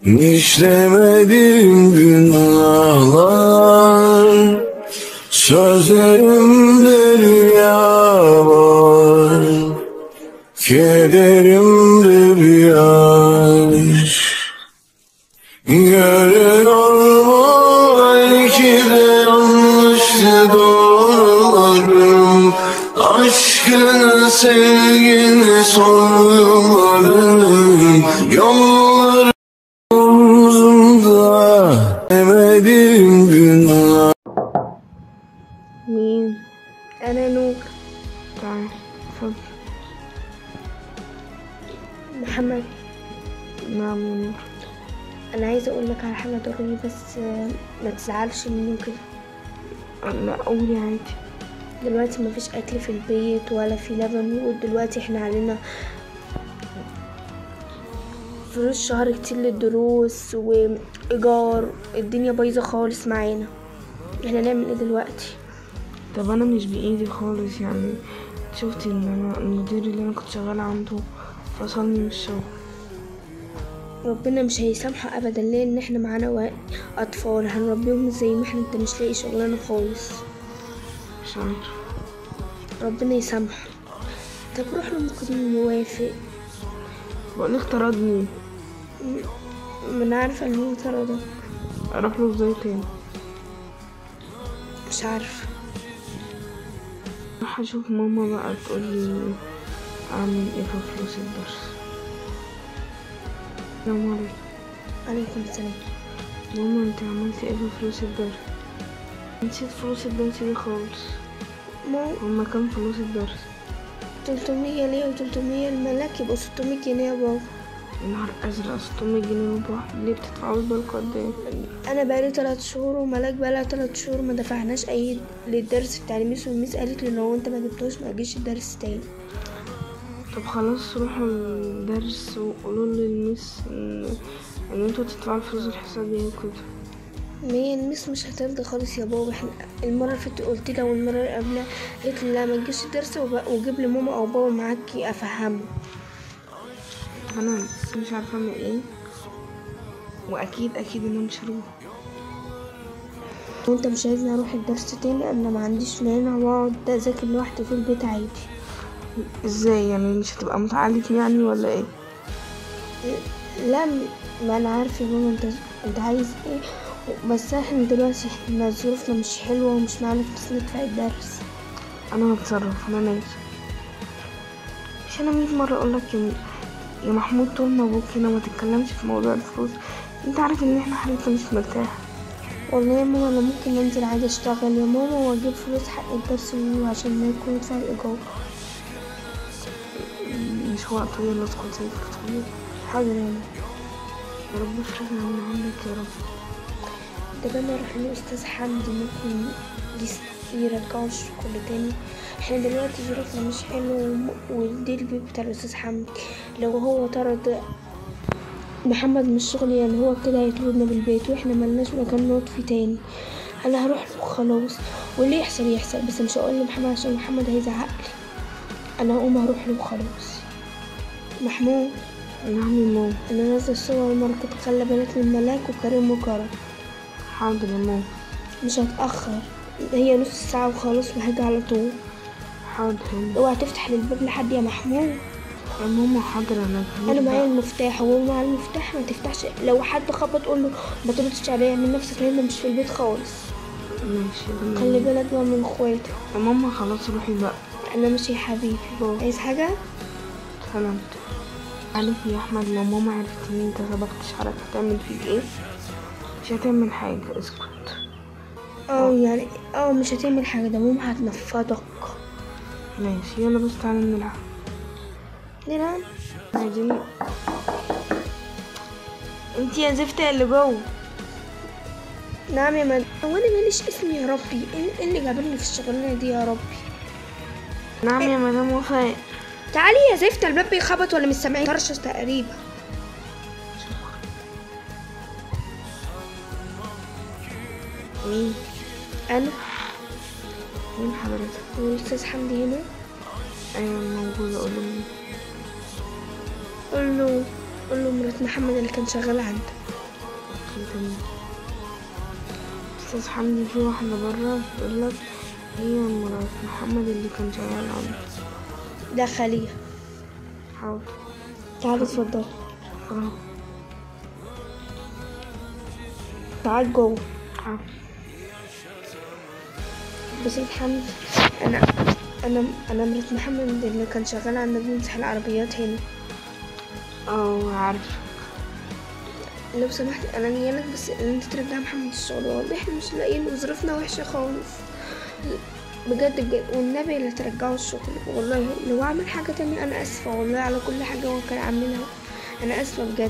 İşlemedim günahlar Sözlerimde rüyalar Kederimde bir aşk Görüyor mu belki de yanlıştı doğrularım Aşkını sevgini sormadım Yollarım omzumda Emedim günah مين انا نور تعال اتفضل محمد نعم يا نور انا عايزه اقول لك على حاجه ضروري بس آه، ما تزعلش مني كده لا قولي عادي دلوقتي مفيش اكل في البيت ولا في لبن ودلوقتي احنا علينا فلوس شهر كتير للدروس وايجار الدنيا بايظه خالص معانا احنا نعمل ايه دلوقتي طب انا مش بايدي خالص يعني شفتي ان انا المدير اللي انا كنت شغالة عنده فصلني من الشغل ربنا مش هيسامحه ابدا ليه ان احنا معانا وا- اطفال هنربيهم زي ما احنا انت مش لاقي شغلانه خالص مش عارفة ربنا يسامحه طب روح له ممكن يوافق بقولك طردني ما انا عارفه ان هو طردك اروح له ازاي تاني مش عارفه راح اشوف ماما بقى تقولي اعمل ايه في فلوس الدرس السلام عليكم عليكم السلام ماما انت عملتي ايه في فلوس الدرس نسيت فلوس الدرس دي خالص ما هما كام فلوس الدرس 300 ليه و 300 الملاك يبقوا 600 جنيه يا بابا نهار ازرق 600 جنيه بواحد ليه بتدفعوا بالكوا قد ايه انا بقالي 3 شهور وملاك بقالها 3 شهور ما دفعناش اي للدرس بتاع الميس والميس قالت لي لو انت ما جبتوش ما تجيش الدرس تاني طب خلاص روحوا الدرس وقولوا للميس ان ان انتوا تدفعوا الفلوس الحسابية وكده هي الميس مش هترضى خالص يا بابا احنا المره اللي فاتت قلت لها والمره اللي قبلها قالت لي لا ما تجيش الدرس وب- وجيب لي ماما او بابا معاكي افهمه انا بس مش عارفة اعمل ايه واكيد اكيد ان انا مش هروح وانت مش عايزني اروح الدرس تاني انا ما عنديش مانع واقعد اذاكر لوحدي في البيت عادي ازاي يعني مش هتبقى متعلم يعني ولا ايه لا م- ما انا عارفه يا ماما انت انت عايز ايه بس احنا دلوقتي احنا ظروفنا مش حلوه ومش معانا فلوس ندفع الدرس انا هتصرف انا ماشي مش انا مية مرة اقولك يا يا محمود طول ما ابوك هنا ما تتكلمش في موضوع الفلوس انت عارف ان احنا حالتنا مش مرتاحة والله يا ماما انا ممكن انزل عادي اشتغل يا ماما واجيب فلوس حق الدرس عشان ناكل ندفع الايجار مش وقت طويل ادخل سافر طويل حاضر يا ماما يا رب افرجها من عندك يا رب طب انا اروح للاستاذ حمدي ممكن يس- يرجعوا الشغل تاني احنا دلوقتي ظروفنا مش حلوه وم- ودي البيت بتاع الاستاذ حمدي لو هو طرد محمد من الشغل يعني هو كده هيطردنا بالبيت واحنا ملناش مكان نقعد فيه تاني انا هروح له خلاص واللي يحصل يحصل بس مش هقول لمحمد عشان محمد هيزعق لي انا هقوم هروح له خلاص محمود نعم يا ماما انا نازل السوبر ماركت خلي بالك من ملاك وكريم وكرم حاضر يا ماما مش هتأخر هي نص ساعة وخلاص وهاجي على طول حاضر يا ماما اوعى تفتح للباب لحد يا محمود يا ماما حاضر انا كبير انا معايا بقى. المفتاح وهو معاه المفتاح ما تفتحش لو حد خبط قول له ما تردش عليه اعمل نفسك ان انت مش في البيت خالص ماشي يا خلي ماما. بالك بقى من اخواتك يا ماما خلاص روحي بقى انا ماشي يا حبيبي عايز حاجة سلامتك عارف يا احمد لو ماما عرفت ان انت سبقتش عليك هتعمل فيك ايه مش هتعمل حاجة اسكت اه يعني اه مش هتعمل حاجة ده ماما هتنفضك ماشي يلا بس تعالى نلعب نلعب عايزين انت يا زفتة اللي جوه نعم يا مد هو انا ماليش اسم يا ربي ايه إيه اللي جابرني في الشغلانة دي يا ربي نعم يا مدام وفاء تعالي يا زفت الباب بيخبط ولا مش سامعين طرشة تقريبا مين انا مين حضرتك والاستاذ حمدي هنا ايوه موجودة قول له مين قول له قول له مرات محمد اللي كان شغال عندك تاني استاذ حمدي في واحدة برا بتقولك هي مرات محمد اللي كان شغال عنده دخليها حاضر تعالي اتفضلي خلاص تعال جوه حاضر بس محمد انا انا انا مرات محمد اللي كان شغال عندنا بيمسح العربيات هنا اه عارف لو سمحت انا جايلك بس ان انت ترجع محمد الشغل والله احنا مش لاقيين وظروفنا وحشه خالص بجد بجد والنبي لا ترجعوا الشغل والله لو عمل حاجه تانية انا اسفه والله على كل حاجه هو كان عاملها انا اسفه بجد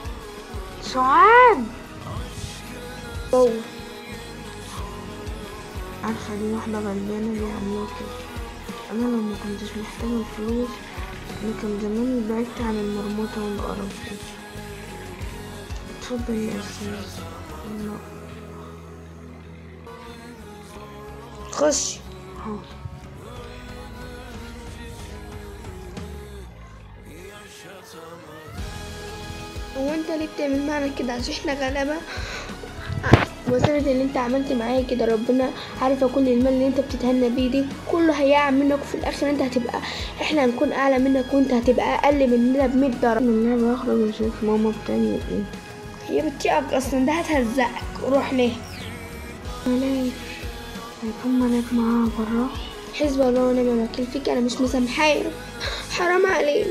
سعاد هو عارفة دي واحدة غلبانة بيعملوها كده أنا لو ما كنتش محتاجة الفلوس أنا كان زماني بعدت عن المرمطة والقرف دي اتفضل يا أستاذ الله خش ها هو انت ليه بتعمل معنا كده عشان احنا غلابة وسنة اللي انت عملت معايا كده ربنا عارفة كل المال اللي انت بتتهنى بيه دي كله هيقع منك وفي الاخر انت هتبقى احنا هنكون اعلى منك وانت هتبقى اقل مننا بمية درجة من اللعبة أخرج وأشوف ماما بتعمل إيه هي بتطيقك اصلا ده هتهزقك روح ليه ملاك هيكون ملاك معاها برا حسب الله ونعم الوكيل فيك انا مش مسامحاه حرام عليك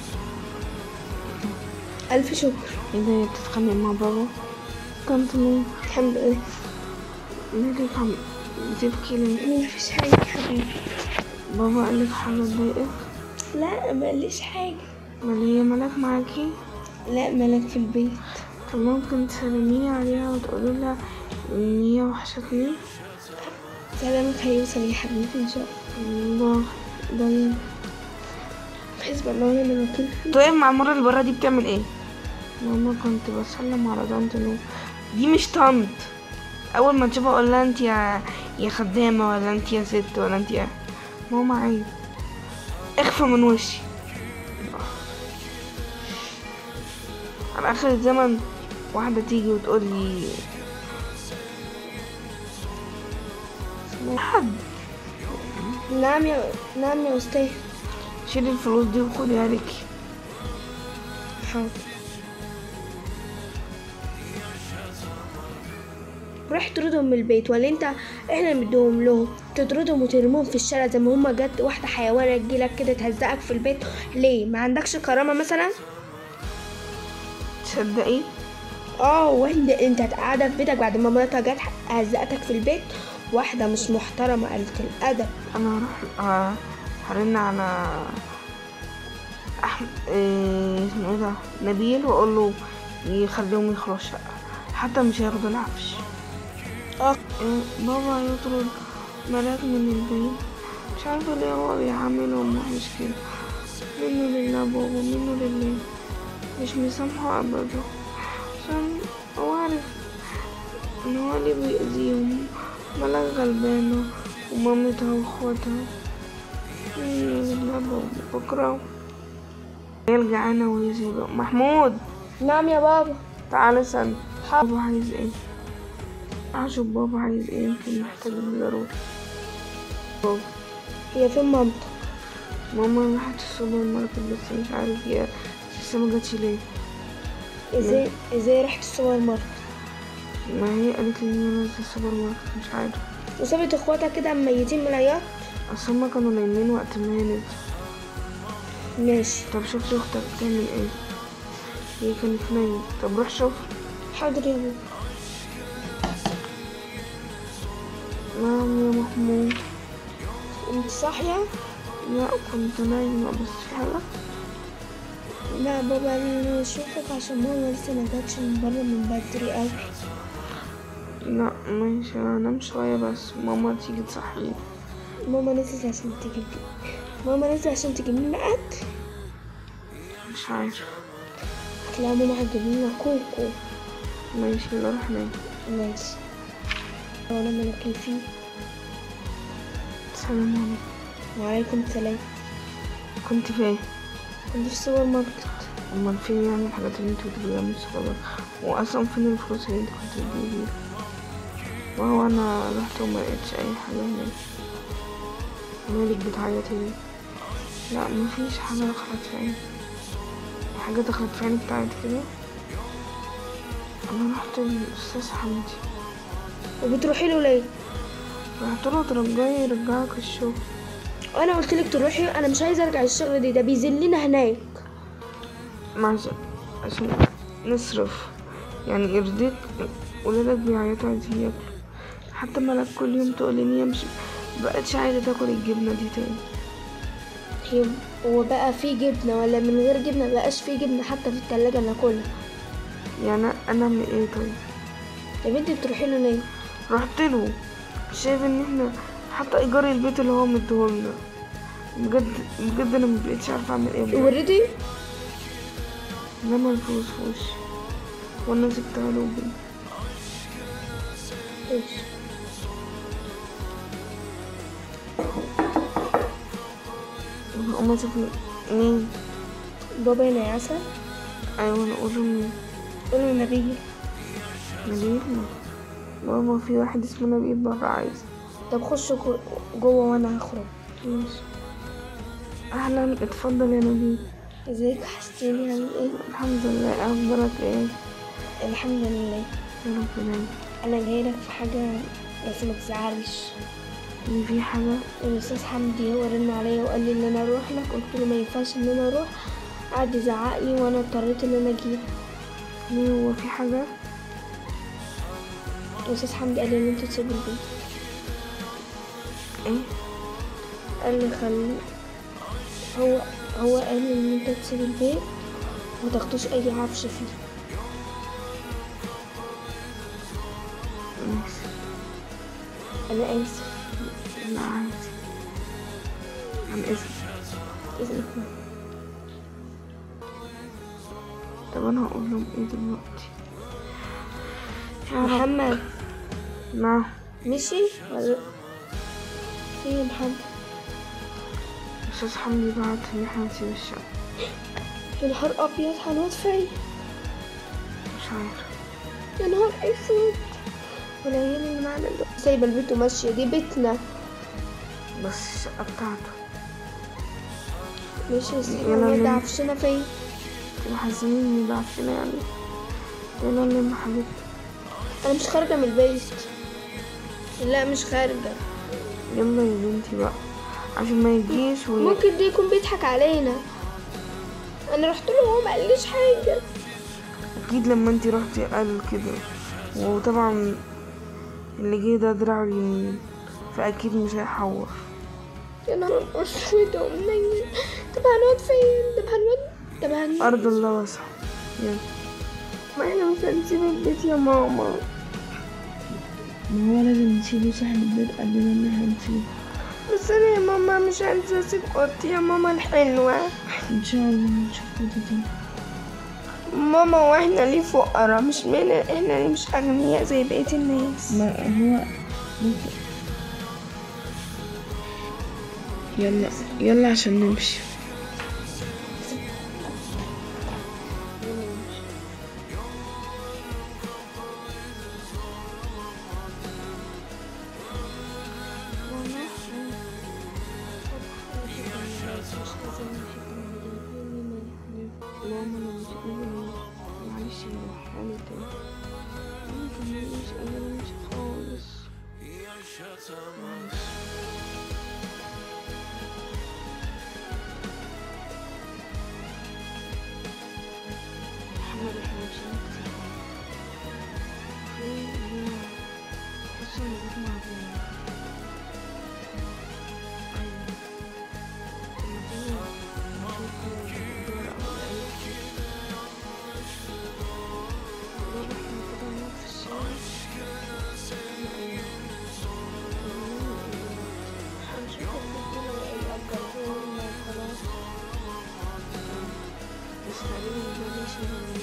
الف شكر إيه ده هي بتتخانق مع بابا كنت مين الحمد لله مالك عم بتبكي ليه مفيش حاجة يا حبيبي بابا قالك حاجة تضايقك لا مقليش حاجة مال هي ملاك معاكي لا ملك في البيت طب ممكن تسلميني عليها وتقولي لها ان هي وحشتني سلامك هيوصل يا حبيبي ان شاء الله الله باي حسب الله ونعم الوكيل فيك طيب مع المرة اللي برا دي بتعمل ايه ماما كنت بسلم على طنط نور دي مش طنط اول ما تشوفها اقول لها انت يا يا خدامة ولا انت يا ست ولا انت يا ماما عيب اخفى من وشي على اخر الزمن واحدة تيجي وتقول لي حد نعم يا نعم يا استاذ شيلي الفلوس دي وخديها لك حاضر روح تطردهم من البيت ولا انت احنا نديهم لهم تطردهم وترميهم في الشارع زي ما هما جت واحده حيوانه تجيلك كده تهزقك في البيت ليه ما عندكش كرامه مثلا تصدقي اه واحد انت هتقعدها في بيتك بعد ما مراتها جت هزقتك في البيت واحده مش محترمه قلة الادب انا هروح آه، هرن على احمد إيه اسمه ايه ده نبيل واقول له يخليهم يخلوا الشقه حتى مش هياخدوا العفش اه إيه بابا يطرد ملاك من البيت مش عارفه ليه هو بيعاملهم وحش كده منه لله بابا منه لله مش مسامحه ابدا عشان هو عارف ان هو اللي بيأذيهم ملاك غلبانة ومامتها واخواتها منه لله بابا بكره يرجع انا ويسيبه محمود نعم يا بابا تعالى سن بابا عايز ايه اشوف بابا عايز ايه يمكن محتاج ضروري بابا هي فين مامتك ماما راحت السوبر ماركت بس مش عارف هي لسه ما جاتش ليه ازاي ازاي رحت السوبر ماركت ما هي قالت لي ان هي نازله السوبر ماركت مش عارف وسابت اخواتك كده ميتين من العياط اصل هما كانوا نايمين وقت ما هي نزلت ماشي طب شوف لي اختك بتعمل ايه هي كانت نايمة طب روح شوف حاضر يا بابا نعم يا محمود انت صاحيه لا كنت نايمة بس في حاجة لا بابا انا اشوفك عشان ماما لسه ما جاتش من بره من بدري قوي لا ماشي هنام شوية بس ماما تيجي تصحيني ماما نزلت عشان تجيب لي ماما نزلت عشان تجيب لنا اكل مش عارف هتلاقي ماما هتجيب لنا كوكو ماشي يلا روح نام ماشي وانا ملك فيه سلام عليكم وعليكم السلام كنت فين كنت في السوبر ماركت امال فين يعني الحاجات اللي انت بتجيبيها من الصغير واصلا فين الفلوس اللي انت كنت بتجيبيها وهو انا رحت وما لقيتش اي حاجه هناك مالك بتعيطي ليه لا مفيش حاجه دخلت في عيني حاجه دخلت في عينك بتاعت كده انا رحت للاستاذ حمدي وبتروحي له ليه رحت له ترجعي يرجعك الشغل وانا قلت لك تروحي انا مش عايزه ارجع الشغل دي ده بيذلنا هناك معزة عشان نصرف يعني يرضيك ولادك بيعيطوا عايزين ياكلوا حتى ملك كل يوم تقولي لي مش بقتش عايزة تاكل الجبنة دي تاني هي هو بقى في جبنه ولا من غير جبنه بقاش في جبنه حتى في التلاجة ناكلها يعني انا اعمل ايه طيب يا بنتي بتروحي له ليه رحت له شايف ان احنا حتى ايجار البيت اللي هو مديهولنا بجد بجد انا مبقتش عارفه اعمل ايه بجد. وريتي لما الفلوس في وشي وانا سبتها له بجد ايش هما اشوف مين بابا هنا يا عسل ايوه انا اقول له مين قولوا نبيل نبيل ماما في واحد اسمه نبيل بره عايز طب خشوا جو- جوه وانا هخرج ماشي اهلا اتفضل يا نبيل ازيك وحشتيني عامل ايه الحمد لله اخبارك ايه الحمد لله يا رب دايما انا جاي لك في حاجه بس ما تزعلش ان في حاجه الاستاذ حمدي هو رن عليا وقال لي ان انا اروح لك قلت له ما ينفعش ان انا اروح قعد يزعق لي وانا اضطريت ان انا اجي ليه هو في حاجه الاستاذ حمدي قال لي ان انت تسيب البيت ايه قال لي خلي هو هو قال لي ان انت تسيب البيت وما تاخدوش اي عفش فيه ماشي انا اسف لا عادي عن اسم اذنك طب انا هقول لهم ايه دلوقتي يا رب محمد نعم مشي ولا فين محمد استاذ حمدي بعت ان احنا نسيب الشقه يا نهار ابيض هنموت فيا مش عارف يا نهار اسود والعيال اللي معانا دول سايبه البيت وماشيه دي بيتنا بس الشقه بتاعته ماشي يا سيدي يلا ونرجع نم- عفشنا فين تبقى حاسين اني ضعفنا يعني يلا نلم حاجتنا انا مش خارجه من البيت لا مش خارجه يلا يا بنتي بقى عشان ما يجيش و... ممكن ده يكون بيضحك علينا انا رحت له وهو ما قاليش حاجه اكيد لما انتي رحتي قال كده وطبعا اللي جه ده دراعه اليمين فاكيد مش هيحور يا نهار اسود ومنيل طب هنقعد فين طب هنقعد طب هن ارض الله واسعه يلا ما احنا مش هنسيب البيت يا ماما ما هو لازم نسيبه صاحب البيت قبل ما احنا نسيبه بس انا يا ماما مش عايزه اسيب اوضتي يا ماما الحلوه ان شاء الله نشوف اوضتي ماما واحنا ليه فقراء مش من احنا ليه مش اغنياء زي بقيه الناس ما هو ممكن يلا يلا عشان نمشي ماما انا مش قادرة معلش نروح حالي تاني انا كمان مش قادرة امشي خالص معلش. محمد احنا مش هنكتب في هو بص انا بيت مع ابويا ايوه لما تيجي نشوف الدور او اي حاجة بابا احنا كده نقعد في الشارع ايوه هنشوف البيت لو يأجروه لنا وخلاص بس تقريبا ده ماشي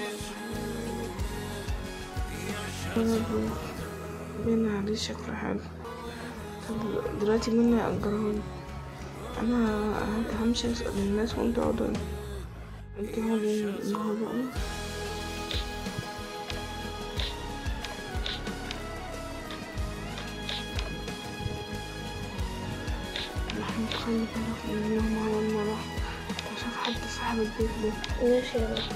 من بين عليه شكله حلو طب دلوقتي مين هيأجرهولي انا همشي اسأل الناس وانتوا اقعدوا هنا. انت هذا النهارده راح نتخلي بالك من اليوم على ما راح أشوف حد صاحب البيت ده ماشي يا بابا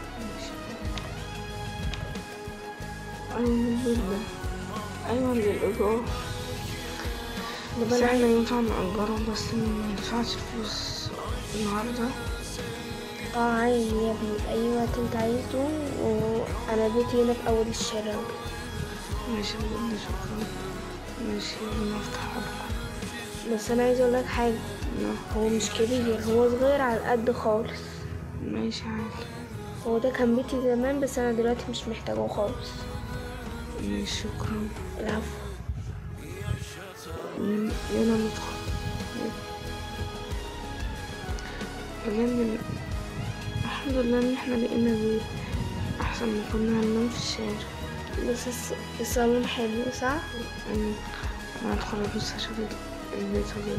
أيوة من البيت ده أيوة للإيجار ده بس بقى احنا ينفع نأجره بس ما ينفعش فلوس النهاردة اه عادي يا ابني اي وقت انت عايزه وانا بيتي هنا في اول الشارع ماشي بجد شكرا ماشي يلا افتح حبك بس انا عايزه اقول لك حاجه هو مش كبير هو صغير على القد خالص ماشي عادي هو ده كان بيتي زمان بس انا دلوقتي مش محتاجه خالص ماشي شكرا العفو مم، يلا ندخل بجد الحمد لله ان احنا لقينا بيت احسن ما كنا هننام في الشارع بس الس- الصالون حلو صح أنا أنا هدخل ابص اشوف البيت وكده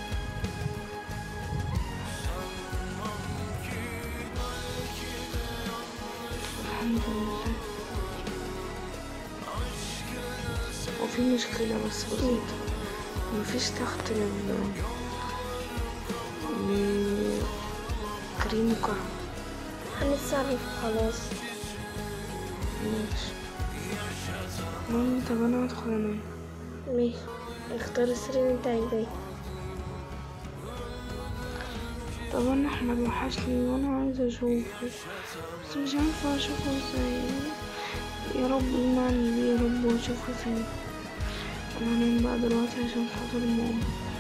الحمد لله وفي مشكلة بس بسيطة مفيش تخت لل لكريم وكرم هنتصرف خلاص ماشي مامي طب انا هدخل انام ماشي اختار السرير اللي انت عايزاه طب انا احمد وحشني وانا عايزة اشوفه بس مش عارفة اشوفه ازاي يا رب يمعني بيه يا رب واشوفه فين انا هنام بقى دلوقتي عشان خاطر ماما